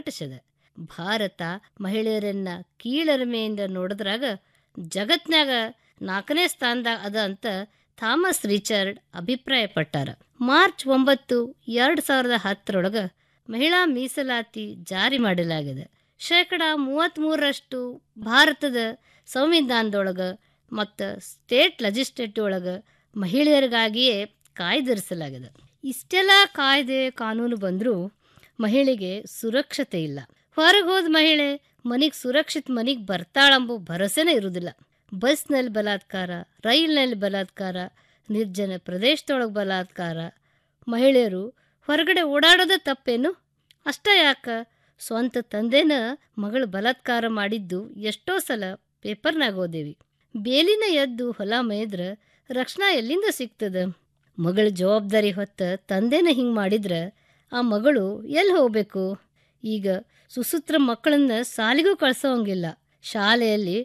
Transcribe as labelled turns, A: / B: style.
A: ಪ್ರಕಟಿಸಿದ ಭಾರತ ಮಹಿಳೆಯರನ್ನ ಕೀಳರಿಮೆಯಿಂದ ನೋಡಿದ್ರಾಗ ಜಗತ್ನ್ಯಾಗ ನಾಲ್ಕನೇ ಸ್ಥಾನದಾಗ ಅದ ಅಂತ ಥಾಮಸ್ ರಿಚರ್ಡ್ ಅಭಿಪ್ರಾಯಪಟ್ಟಾರ ಮಾರ್ಚ್ ಒಂಬತ್ತು ಎರಡು ಸಾವಿರದ ಹತ್ತರೊಳಗೆ ಮಹಿಳಾ ಮೀಸಲಾತಿ ಜಾರಿ ಮಾಡಲಾಗಿದೆ ಶೇಕಡ ಮೂವತ್ತ್ಮೂರರಷ್ಟು ಭಾರತದ ಸಂವಿಧಾನದೊಳಗೆ ಮತ್ತು ಸ್ಟೇಟ್ ಲೆಜಿಸ್ಲೇಟಿವ್ ಒಳಗೆ ಮಹಿಳೆಯರಿಗಾಗಿಯೇ ಕಾಯ್ದಿರಿಸಲಾಗಿದೆ ಇಷ್ಟೆಲ್ಲ ಕಾಯ್ದೆ ಕಾನೂನು ಬಂದರೂ ಮಹಿಳೆಗೆ ಸುರಕ್ಷತೆ ಇಲ್ಲ ಹೊರಗೆ ಹೋದ ಮಹಿಳೆ ಮನೆಗೆ ಸುರಕ್ಷಿತ ಮನೆಗೆ ಬರ್ತಾಳಂಬೋ ಭರವಸೆನೇ ಇರುವುದಿಲ್ಲ ಬಸ್ನಲ್ಲಿ ಬಲಾತ್ಕಾರ ರೈಲ್ನಲ್ಲಿ ಬಲಾತ್ಕಾರ ನಿರ್ಜನ ಪ್ರದೇಶದೊಳಗೆ ಬಲಾತ್ಕಾರ ಮಹಿಳೆಯರು ಹೊರಗಡೆ ಓಡಾಡೋದೇ ತಪ್ಪೇನು ಅಷ್ಟ ಯಾಕ ಸ್ವಂತ ತಂದೆನ ಮಗಳು ಬಲಾತ್ಕಾರ ಮಾಡಿದ್ದು ಎಷ್ಟೋ ಸಲ ಪೇಪರ್ನಾಗ ಓದೇವಿ ಬೇಲಿನ ಎದ್ದು ಹೊಲ ಮೇಯ್ದ್ರ ರಕ್ಷಣಾ ಎಲ್ಲಿಂದ ಸಿಗ್ತದ ಮಗಳ ಜವಾಬ್ದಾರಿ ಹೊತ್ತ ತಂದೆನ ಹಿಂಗೆ ಮಾಡಿದ್ರೆ ಆ ಮಗಳು ಎಲ್ಲಿ ಹೋಗ್ಬೇಕು ಈಗ ಸುಸೂತ್ರ ಮಕ್ಕಳನ್ನ ಸಾಲಿಗೂ ಕಳ್ಸೋಂಗಿಲ್ಲ ಶಾಲೆಯಲ್ಲಿ